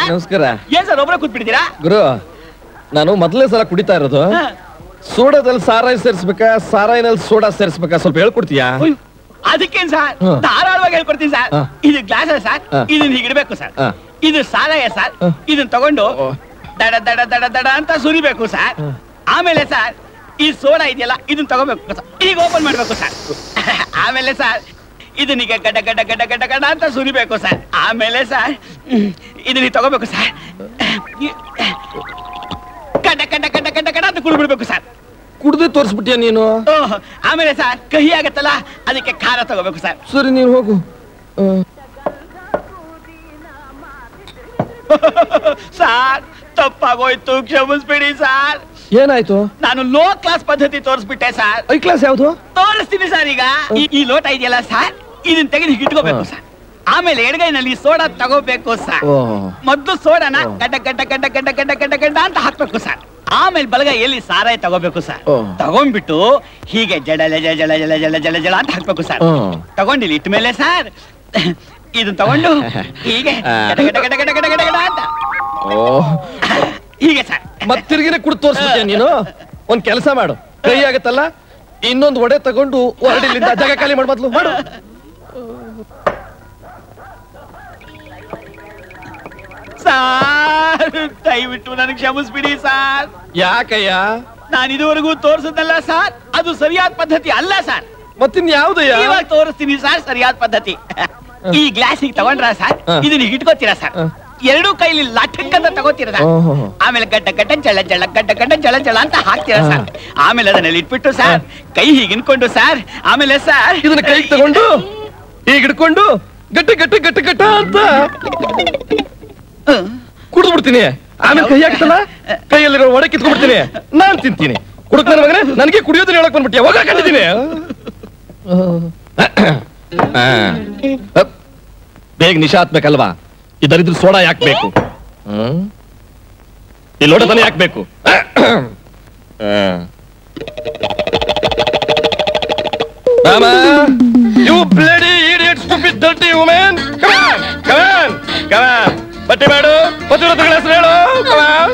ನಮಸ್ಕಾರ ಏನ್ ಸರ್ ಒಬ್ಬರೇ ಕೂತ್ಬಿಟ್ಟಿದ್ದೀರಾ ಗುರು ನಾನು ಮೊದಲನೇ ಸಲ ಕುಡಿತಾ ಇರೋದು ಸೋಡಾದಲ್ಲಿ ಸಾರಾಯಿ ಸೇರಿಸ್ಬೇಕಾ ಸಾರಾಯಿನಲ್ಲಿ ಸೋಡಾ ಸೇರಿಸ್ಬೇಕಾ ಸ್ವಲ್ಪ ಹೇಳ್ಕೊಡ್ತೀಯಾ ಉಯ್, ಅದಕ್ಕೇನ್ ಸರ್ ಹಾ. ಧಾರಾಳವಾಗಿ ಹೇಳ್ಕೊಡ್ತೀನಿ ಸರ್ ಹಾ. ಇದು ಗ್ಲಾಸ್ ಸರ್ ಹಾ. ಇದನ್ನ ಹೀಗಿಡ್ಬೇಕು ಸರ್ ಹಾ. ಇದು ಸಾರಾಯ ಸರ್ ಹಾ. ಇದನ್ನ ತಗೊಂಡು ಓ. ದಡ ದಡ ದಡ ದಡ ಅಂತ ಸುರಿಬೇಕು ಸರ್ ಹಾ. ಆಮೇಲೆ ಸರ್ ಈ ಸೋಡಾ ಇದೆಯಲ್ಲ ಇದನ್ನ ತಗೋಬೇಕು ಸರ್ ಈಗ ಓಪನ್ ಮಾಡ್ಬೇಕು ಸರ್ ಆಮೇಲೆ ಸರ್ ಇದನ್ನೀಗ ಗಡ್ಡ ಗಡ್ಡ ಗಡ್ಡ ಗಡ್ಡ ಗಡ್ಡ ಅಂತ ಸುರಿಬೇಕು ಸರ್ ಆಮೇಲೆ ಸರ್ ಹ್ಮ್, ಇದನ್ನ ತಗೋಬೇಕು ಸರ್ ಗಡ್ಡ ಗಡ್ಡ ಗಡ್ಡ ಗಡ್ಡ ಗಡ್ಡ ಅಂತ ಕುಡಿಬಿಡ್ಬೇಕು ಸರ್ ಕುಡ್ದೆ ತೋರಿಸ್ಬಿಟ್ಯಾ ನೀನು ಓಹ್, ಆಮೇಲೆ ಸರ್ ಕಹಿ ಆಗತ್ತಲ್ಲ ಅದಕ್ಕೆ ಖಾರ ತಗೋಬೇಕು ಸರ್ ಸರಿ ನೀನು ಹೋಗು ಆ, ಸಾರ್ ತಪ್ಪಾಗೋಯ್ತು ಕ್ಷಮಿಸ್ಬಿಡಿ ಸಾರ್ ಏನಾಯ್ತು ನಾನು ಲೋ ಕ್ಲಾಸ್ ಪದ್ಧತಿ ತೋರಿಸ್ಬಿಟ್ಟೆ ಸರ್ ಐ ಕ್ಲಾಸ್ ಯಾವ್ದು ತೋರಿಸ್ತೀನಿ ಸರ್ ಈಗ ಈ- ಈ ಲೋಟ ಇದೆಯಲ್ಲ ಸರ್ ಇದನ್ನ ತೆಗೆದು ಹೀಗೆ ಇಟ್ಕೋಬೇಕು ಹಾ. ಸರ್ ಆಮೇಲೆ ಎಡಗೈನಲ್ಲಿ ಸೋಡಾ ತಗೋಬೇಕು ಸರ್ ಓ ಮೊದ್ಲು ಸೋಡಾನ ಹಾ. ಗಡ್ಡ ಗಡ್ಡ ಗಡ್ಡ ಗಡ್ಡ ಗಡ್ಡ ಗಡ್ಡ ಗಡ್ಡ ಅಂತ ಹಾಕ್ಬೇಕು ಸರ್ ಆಮೇಲೆ ಬಲಗೈಯಲ್ಲಿ ಸಾರಾಯಿ ತಗೋಬೇಕು ಸರ್ ಓ. ತಗೊಂಡ್ಬಿಟ್ಟು ಹೀಗೆ ಜಡ ಜಡ ಜಡ ಜಡ ಜಡ ಜಡ ಜಡ ಅಂತ ಹಾಕ್ಬೇಕು ಸರ್ ಹ್ಮ್. ತಗೊಂಡಿಲ್ಲ ಇಟ್ಟ ಮೇಲೆ ಸರ್ ಇದನ್ನ ತಗೊಂಡು ಹೀಗೆ ಗಡ ಗಡ ಗಡ ಗಡ ಗಡ ಗಡ ಗಡ ಅಂತ ಓ ಹೀಗೆ ಸರ್ ಮತ್ ತಿರ್ಗಿನೇ ಕುಡ್ ತೋರಿಸ್ಬಿಟ್ಯಾ ನೀನು ಒಂದ್ ಕೆಲಸ ಮಾಡು ಕೈ ಆಗತ್ತಲ್ಲ ಇನ್ನೊಂದು ಒಡೆ ತಗೊಂಡು ಹೊರಡಿಲಿಂದ ಜಾಗ ಖಾಲಿ ಮಾಡ್ ಮೊದ್ಲು ಮಾಡು ಸಾರ್ ದಯವಿಟ್ಟು ನನಗೆ ಕ್ಷಮಿಸ್ಬಿಡಿ ಸಾರ್ ಯಾಕಯ್ಯ ನಾನು ಇದುವರೆಗೂ ತೋರಿಸದಲ್ಲ ಸರ್ ಅದು ಸರಿಯಾದ ಪದ್ಧತಿ ಅಲ್ಲ ಸರ್ ಮತ್ತಿನ್ ಯಾವ್ದಯ್ಯ ಇವಾಗ ತೋರಿಸ್ತೀನಿ ಸರ್ ಸರಿಯಾದ ಪದ್ಧತಿ ಈ ಗ್ಲಾಸಿಗೆ ತಗೊಂಡ್ರ ಸರ್ ಹ. ಇದನ್ನ ಹೀಗೆ ಇಟ್ಕೋತೀರಾ ಸರ್ ಹ. ಎರಡೂ ಕೈಲಿ ಲಠಕ್ ಅಂತ ತಗೋತೀರ ಸರ್ ಓಹೋ. ಆಮೇಲೆ ಗಡ್ಡ ಗಡ್ಡ ಜಳ ಜಳ ಗಡ್ಡ ಗಡ್ಡ ಜಳ ಜಳ ಅಂತ ಹಾಕ್ತೀರಾ ಹ. ಸರ್ ಆಮೇಲೆ ಅದನ್ನೆಲ್ಲ ಇಟ್ಬಿಟ್ಟು ಸರ್ ಕೈ ಹೀಗೆ ಇನ್ಕೊಂಡು ಸರ್ ಆಮೇಲೆ ಸರ್ ಇದನ್ನ ಕೈಗೆ ತಗೊಂಡು ಈಗ ಹಿಡ್ಕೊಂಡು ಗಟ್ಟಿ ಗಟ್ಟಿ ಗಟ್ಟಿ ಗಟ್ಟ ಅಂತ ಕುಡಿದು ಬಿಡ್ತೀನಿ ಆಮೇಲೆ ಕೈ ಹಾಕ್ತಲ್ಲ ಕೈಯಲ್ಲಿರೋ ಒಡೆ ಕಿತ್ಕೊಂಡ್ಬಿಡ್ತೀನಿ ನಾನ್ ತಿಂತೀನಿ ಕುಡುಕ್ ನನ್ನ ಮಗನೇ ನನಗೆ ಕುಡಿಯೋದನ್ನ ಹೇಳಕ್ ಬಂದ್ಬಿಟ್ಟಿಯ ಹೋಗ ಕಂಡಿದ್ದೀನಿ ಬೇಗ ನಿಶಾ ಹತ್ಬೇಕಲ್ವಾ ಇದರಿದ್ರ ಸೋಡಾ ಯಾಕ್ಬೇಕು ಹ್ಮ್? ಈ ಲೋಟ ತಾನೇ ಯಾಕ್ಬೇಕು Rama you bloody idiot stupid dirty women come on come on come on ಬಟ್ಟೆ ಮಾಡು ಪತಿವ್ರತಗಳ ಹೆಸರು ಹೇಳು ಕಮ್ ಆನ್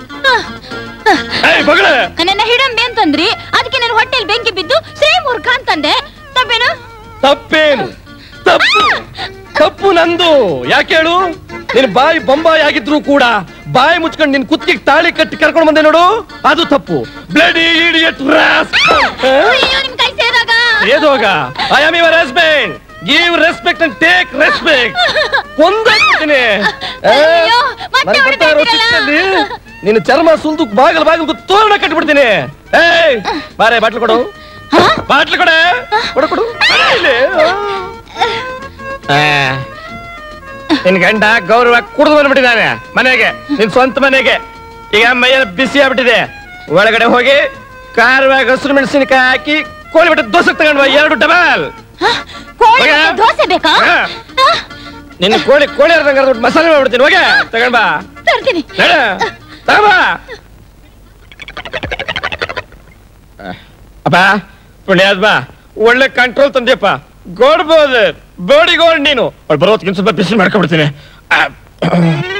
ಏಯ್ ಬಗಳ ನನ್ನ ಹಿಡಂಬೆ ಅಂತಂದ್ರಿ ಅದಕ್ಕೆ ನನ್ನ ಹೊಟ್ಟೆಲ್ ಬೆಂಕಿ ಬಿದ್ದು ಶ್ರೀ ಮೂರ್ಖ ಅಂತಂದೆ ತಪ್ಪೇನು ತಪ್ಪೇನು ತಪ್ಪು ತಪ್ಪು ನಂದು ಯಾಕೆ ಹೇಳು ನಿನ್ ಬಾಯಿ ಬೊಂಬಾಯಿ ಆಗಿದ್ರು ಕೂಡ ಬಾಯಿ ಮುಚ್ಕೊಂಡು ನಿನ್ ಕುತ್ತಿಗೆ ತಾಳಿ ಕಟ್ಟಿ ಕರ್ಕೊಂಡು ಬಂದೆ ನೋಡು ಅದು ತಪ್ಪು ಬ್ಲಡಿ ಇಡಿಯಟ್ ಅಯ್ಯೋ ನಿಮ್ ಕೈ ಸೇರಾಗ ಏದೋಗ I am your husband give respect and take respect ಕೊಂದಾಗ್ಬಿಡ್ತೀನಿ ಅಯ್ಯೋ, ಮತ್ತೆ ಹೊಡಿತಾ ಚಿಕ್ಕಲ್ಲಿ ನಿನ್ನ ಚರ್ಮ ಸುಲ್ದು ಬಾಗಲ್ ಬಾಗಲ್ ತೋರಣ ಕಟ್ಬಿಡ್ತೀನಿ ಏಯ್ ಬಾರೆ ಬಾಟ್ಲು ಕೊಡು ಬಾಟ್ಲು ಕೊಡೆ ಕೊಡು ಕೊಡು ಇಲ್ಲಿ. ಆ. ನಿನ್ ಗಂಡ ಗೌರವ ಕುಡಿದು ಬಂದ್ಬಿಟ್ಟಿದ್ದಾನೆ ಮನೆಗೆ ನಿನ್ ಸ್ವಂತ ಮನೆಗೆ ಈಗ ಮೈಯಲ್ಲಿ ಬಿಸಿ ಆಗ್ಬಿಟ್ಟಿದೆ ಒಳಗಡೆ ಹೋಗಿ ಖಾರವಾಗಿ ಹಸಿರು ಮೆಣಸಿನಕಾಯಿ ಹಾಕಿ ಕೋಳಿ ಬಿಟ್ಟು ದೋಸೆ ತಗೊಂಡ್ವ ಎರಡು ಡಬಲ್ ಕೋಳಿ ಹೋಗೆ. ಮತ್ತೆ ದೋಸೆ ಬೇಕಾ ಹಾ. ಆ, ನಿನ್ನ ಕೋಳಿ ಕೋಳಿ ಅರ್ಧಂಗ್ ಅರ್ಧ ಮಸಾಲೆ ಮಾಡ್ಬಿಡ್ತೀನಿ ಹೋಗೆ ತಗೊಂಡ್ ಬಾ ತರ್ತೀನಿ ನಡ ತಗೊಂಬಾ ಅಪ್ಪ ಪುಣ್ಯಾತ್ಮ ಒಳ್ಳೆ ಕಂಟ್ರೋಲ್ ತಂದ್ಯಪ್ಪ ಗೋಡ್ ಬೋದ್ ಬೋಡಿ ಗೋಡ್ ನೀನು ಅವ್ಳು ಬರೋದ್ಕಿಂತ ಸ್ವಲ್ಪ ಬಿಸಿ ಮಾಡ್ಕೊಂಡ್ಬಿಡ್ತೀನಿ ಆ,